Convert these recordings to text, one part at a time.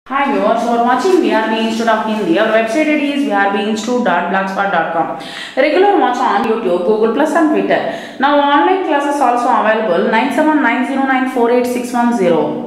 Hi viewers, you are watching VRB Institute of Hindi. Our website ID is vrbinstitute.blogspot.com. Regular watch on YouTube, Google Plus and Twitter. Now online classes also available 9790948610.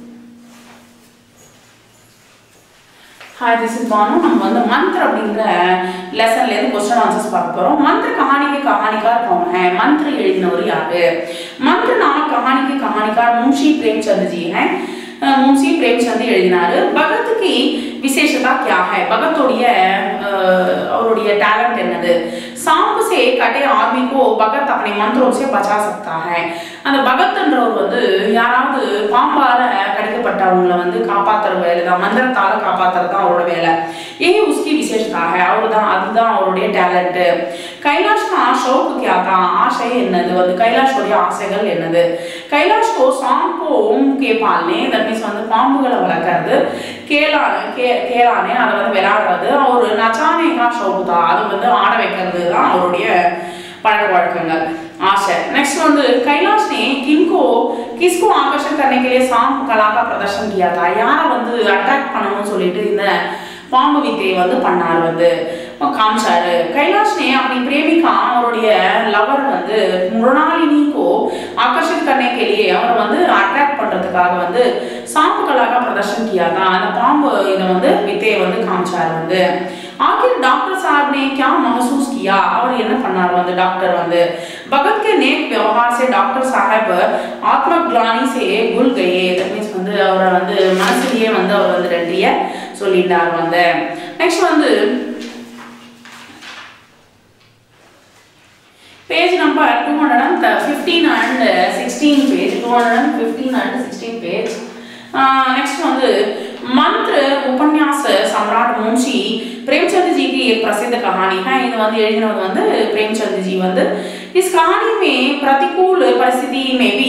Hi this is Bhanu நம்ம வந்து மந்த்ர அப்படிங்கிற லெசன்லேருந்து question answers பார்க்க போகிறோம் மந்த்ர கஹானிக்கு கஹானிக்கார் कौन है मंत्र எழுதினவர் யாரு मंत्र नामक कहानी के कहानीकार मुंशी प्रेमचंद जी हैं அஹ் முன்சி பிரேம்சந்த் எழுதினாரு பகத் की விசேஷதா क्या है பகத்தோடைய அஹ், அவருடைய டேலண்ட் என்னது सांप से कटे आदमी को भगत अपने मंत्रों से बचा सकता है அந்த பகத்ன்றவர் வந்து யாராவது பாம்பால கடிக்கப்பட்டவங்களை வந்து காப்பாத்துற வேலை தான் மந்திரத்தால காப்பாத்துறது தான் அவரோட வேலை ये उसकी विशेषता है அவர் தான் அதுதான் அவருடைய டேலண்ட் கைலாஷ் का शौक क्या था ஆசை என்னது வந்து கைலாஷோடைய ஆசைகள் என்னது கைலாஷ் को सांप को के पालने தட் மீன்ஸ் வந்து பாம்புகளை வளர்க்கறது கேளான கே கேளானே அதை வந்து விளையாடுறது அவர் நச்சானே கா ஷௌக் தான் அது வந்து ஆட வைக்கிறது தான் அவருடைய पढ़ वழக்கங்கள் आशा नेक्स्ट வந்து कैलाश ने किनको किसको आकर्षण करने के लिए सांप कला का प्रदर्शन किया था யார வந்து அட்ராக்ட் பண்ணணும்னு சொல்லிட்டு இந்த பாம்பு வித்தையை வந்து பண்ணார் வந்து காமிச்சாரு கைலாஷ் ने अपनी प्रेमिका அவருடைய லவர் வந்து முரணாலினி को आकर्षित करने के लिए அவர் வந்து அட்ராக்ட் பண்றதுக்காக வந்து சாம்பு கலா का प्रदर्शन किया था அந்த பாம்பு இதை வந்து வித்தையை வந்து காமிச்சாரு வந்து आखिर डॉक्टर साहब ने क्या महसूस किया அவர் என்ன பண்ணார் வந்து டாக்டர் வந்து भगत के नेक व्यवहार से डॉक्टर साहब आत्मग्लानी से भूल गए that means வந்து அவரை வந்து மனசுலயே வந்து அவர் வந்து ரெண்டிய சொல்லிட்டார் வந்து நெக்ஸ்ட் வந்து page number 215 and 16 page 215 and 16 page uh, next வந்து मंत्र उपन्यास सम्राट मुंशी प्रेमचंद जी की एक प्रसिद्ध कहानी है இது வந்து எழுதினது வந்து प्रेमचंद जी வந்து इस कहानी में प्रतिकूल परिस्थिति में भी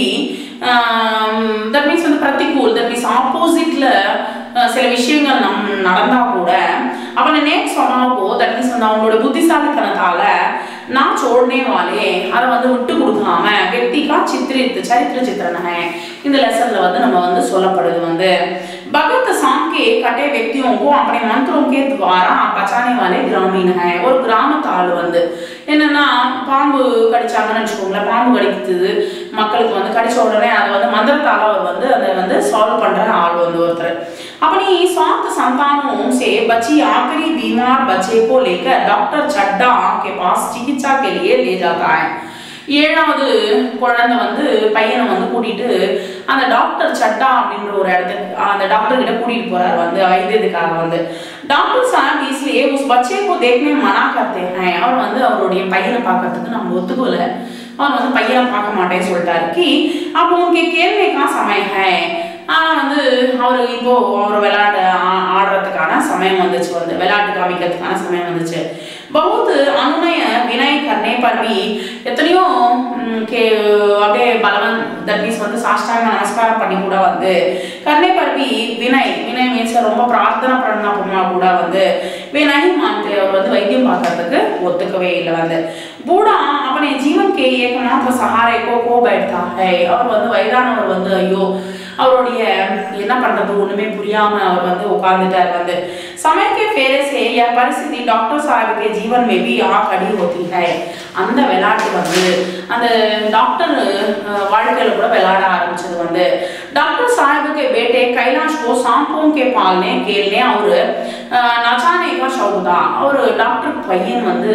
தட் மீன்ஸ் வந்து பிரதிகூல் தட் மீன்ஸ் ஆப்போசிட்ல சில விஷயங்கள் நம் நடந்தா கூட அவனை நேக் சொன்னாவோ தட் மீன்ஸ் வந்து அவங்களோட புத்திசாலித்தனத்தால நான் छोड़ने वाले அதை வந்து விட்டு கொடுக்காம வெக்திகா சித்திரித்து சரித்திர சித்திரன இந்த லெசன்ல வந்து நம்ம வந்து சொல்லப்படுது வந்து भगत सांप के कटे व्यक्तियों को अपने मंत्रों के द्वारा बचाने वाले ग्रामीण है ஒரு கிராமத்து ஆள் வந்து என்னன்னா பாம்பு கடிச்சாங்கன்னு வச்சுக்கோங்களேன் பாம்பு கடிக்குது மக்களுக்கு வந்து கடிச்ச உடனே அதை வந்து மந்திரத்தால அவர் வந்து அதை வந்து சால்வ் பண்ற ஆள் வந்து ஒருத்தர் अपनी स्वार्थ संतानों से बची आखिरी बीमार बच्चे को लेकर डॉक्टर चड्डा के पास चिकित्सा के लिए ले जाता है ஏழாவது குழந்தை வந்து பையனை வந்து கூட்டிட்டு அந்த டாக்டர் சட்டா அப்படின்ற ஒரு இடத்துக்கு அந்த டாக்டர் கிட்ட கூட்டிட்டு போறாரு வந்து வைத்தியத்துக்காக வந்து டாக்டர் சாஹப் इसलिए उस बच्चे को देखने मना करते हैं அவர் வந்து அவருடைய பையனை பார்க்கறதுக்கு நம்ம ஒத்துக்கல அவர் வந்து பையனை பார்க்க மாட்டேன்னு சொல்லிட்டாரு கி அப்போ உனக்கு கேள்வி கா சமயம் है ஆனா வந்து அவர் இப்போ அவர் விளையாட ஆ- ஆடுறதுக்கான சமயம் வந்துச்சு வந்து விளையாட்டு காமிக்கிறதுக்கான சமயம் வந்துச்சு बहुत अनुनय विनय करने पर भी எத்தனையோ ம், கே அப்படியே பலவன் தட் மீன்ஸ் வந்து சாஷ்டாங்க நமஸ்காரம் பண்ணி கூட வந்து கர்ணே पर भी வினய் வினய் மீன்ஸ் ரொம்ப பிரார்த்தனை பண்ணா பண்ணா கூட வந்து வினய் மான்ட்டு அவர் வந்து வைத்தியம் பார்க்கறதுக்கு ஒத்துக்கவே இல்லை வந்து பூடா अपने जीवन के एकमात्र सहारे को खो बैठता है அவர் வந்து வயதானவர் வந்து ஐயோ அவருடைய என்ன பண்றது ஒண்ணுமே புரியாம அவர் வந்து உட்கார்ந்துட்டார் வந்து समय के फेरे से यह परिस्थिति डॉक्टर साहब के जीवन में भी आ खड़ी होती है அந்த விளையாட்டு வந்து அந்த டாக்டர் அஹ், வாழ்க்கையில கூட விளையாட ஆரம்பிச்சது வந்து டாக்டர் साहब के बेटे कैलाश को सांपों के पालने खेलने और அஹ், நச்சானே का शौक था அவர் டாக்டர் பையன் வந்து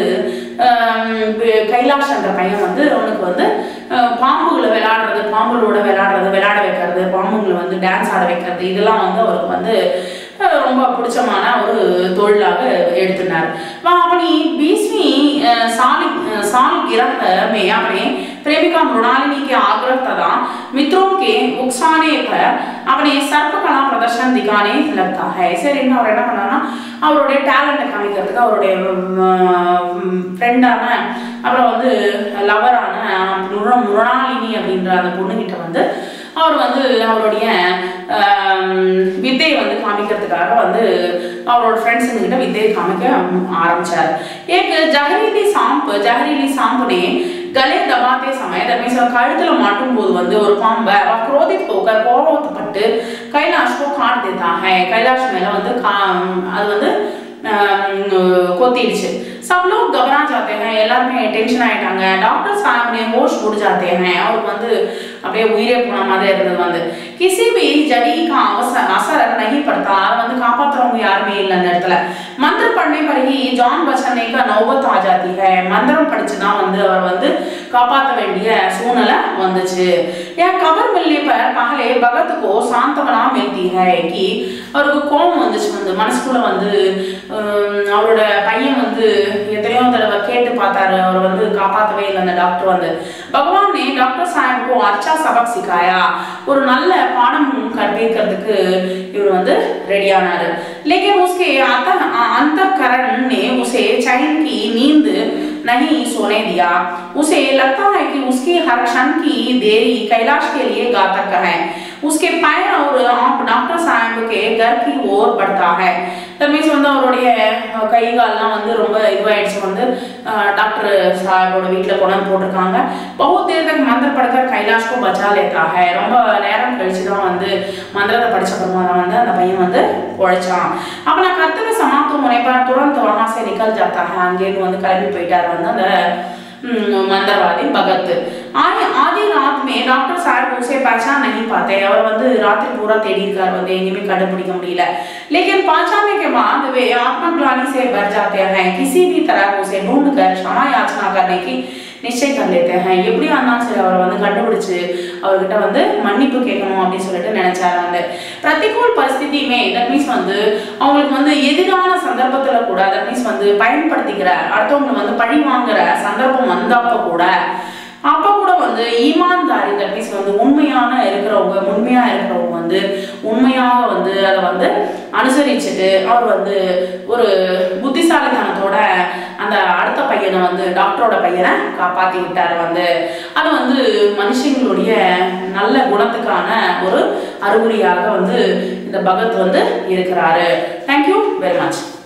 அஹ், வே- கைலாஷ் என்ற பையன் வந்து அவனுக்கு வந்து அஹ், பாம்புகளை விளையாடுறது பாம்புகளோட விளையாடுறது விளையாட வைக்கிறது பாம்புங்களை வந்து டான்ஸ் ஆட வைக்கிறது இதெல்லாம் வந்து அவருக்கு வந்து அஹ், ரொம்ப பிடிச்சமான ஒரு தொழிலாக எடுத்தினார் वह अपनी बीसवीं अह, साल अह, साल गिरह में अपने प्रेमिका मृणालिनी के आग्रह तथा मित्रों के उकसाने पर अपने सर्प कला प्रदर्शन दिखाने लगता है சரின்னு அவர் என்ன பண்ணாருன்னா அவருடைய டேலண்ட்டை காமிக்கிறதுக்கு அவருடைய ஃப்ரெண்டான அப்புறம் வந்து லவரான முரணாலினி அப்படின்ற அந்த பொண்ணுகிட்ட வந்து அவர் வந்து அவருடைய ஆம், வித்தையை வந்து காமிக்கிறதுக்காக வந்து அவரோட ஃப்ரெண்ட்ஸுங்க கிட்ட வித்தையை காமிக்க ஆரம்பிச்சார் एक जहरीली सांप जहरीली सांप ने கலே தபாத்தே சமய that means அவர் கழுத்துல மாட்டும் போது வந்து ஒரு பாம்பை அவர் குரோதித் போக்கர் கோபப்பட்டு கைலாஷ் கோ காட் தேதா ஹை கைலாஷ் மேல வந்து கா- அது வந்து अम, கொத்திடுச்சு सब लोग घबरा जाते हैं எல்லாருமே டென்ஷன் ஆயிட்டாங்க டாக்டர் சாஹிப் ने होश उड़ जाते हैं அவருக்கு வந்து அப்படியே உயிரே போன மாதிரி இருந்தது வந்து किसी भी जड़ी का अवसर असर नहीं पड़ता அதை வந்து காப்பாத்துறவங்க யாருமே இல்லை அந்த இடத்துல मंत्र पढ़ने पर ही ஜான் बचाने का नौबत आ जाती है மந்திரம் படிச்சு தான் வந்து அவர் வந்து காப்பாற்ற வேண்டிய சூழ்நிலை வந்துச்சு ஏன் கபர் மில்லே पर पहले भगत को सांत्वना मिलती है कि அவருக்கு கோபம் வந்துச்சு வந்து மனசுக்குள்ள வந்து ஹம், அவரோட பையன் வந்து எத்தனையோ தடவை கேட்டு பார்த்தாரு அவர் வந்து காப்பாற்றவே இல்லை அந்த டாக்டர் வந்து பகவான் ने டாக்டர் சாஹிப் को अच्छा सबक सिखाया ஒரு நல்ல பாடம் கற்பிக்கிறதுக்கு இவர் வந்து ரெடியானாரு लेकिन उसके अंत अंतकरण ने उसे चैन की नींद नहीं सोने दिया उसे लगता है कि उसकी हर क्षण की देरी कैलाश के लिए घातक है उसके पैर और आंख डॉक्टर साहब के घर की ओर बढ़ता है தர்மீஸ் வந்து அவருடைய அஹ், கை கால்லாம் வந்து ரொம்ப இதுவாயிடுச்சு வந்து அஹ், டாக்டர் சாஹிபோட வீட்டில் கொண்டு வந்து போட்டிருக்காங்க बहुत देर तक मंत्र पढ़कर கைலாஷ் को बचा लेता है ரொம்ப நேரம் கழிச்சு தான் வந்து மந்திரத்தை படிச்ச அப்புறமா தான் வந்து அந்த பையன் வந்து பொழைச்சான் अपना कर्तव्य समाप्त होने पर तुरंत वहां से निकल जाता है அங்கேருந்து வந்து கிளம்பி போயிட்டார் வந்து அந்த हम्म, मंत्रवादी भगत आए आधी रात में डॉक्टर साहब उसे पहचान नहीं पाते और வந்து ராத்திரி பூரா தேடி இருக்கார் வந்து எங்கேயுமே கண்டுபிடிக்க முடியல लेकिन पहचानने के बाद वे आत्मग्लानि से भर जाते हैं किसी भी तरह उसे ढूंढ कर क्षमा याचना करने की நிச்சயம் कर लेते हैं எப்படியா இருந்தாலும் சரி அவரை வந்து கண்டுபிடிச்சு அவர்கிட்ட வந்து மன்னிப்பு கேட்கணும் அப்படின்னு சொல்லிட்டு நினைச்சாரு வந்து பிரதிகூல் பரிஸ்திதியுமே தட் மீன்ஸ் வந்து அவங்களுக்கு வந்து எதிரான சந்தர்ப்பத்துல கூட தட் மீன்ஸ் வந்து பயன்படுத்திக்கிற அடுத்தவங்க வந்து பழி வாங்குற சந்தர்ப்பம் வந்தப்ப கூட அப்ப கூட வந்து ஈமான்தாரி தட் மீன்ஸ் வந்து உண்மையான இருக்கிறவங்க உண்மையா இருக்கிறவங்க வந்து உண்மையாக வந்து அதை வந்து அனுசரிச்சுட்டு அவர் வந்து ஒரு புத்திசாலித்தனத்தோட அந்த அடுத்த பையனை வந்து டாக்டரோட பையனை காப்பாத்தி விட்டார் வந்து அது வந்து மனுஷங்களுடைய நல்ல குணத்துக்கான ஒரு அறிகுறியாக வந்து இந்த பகத் வந்து இருக்கிறாரு தேங்க்யூ வெரி மச்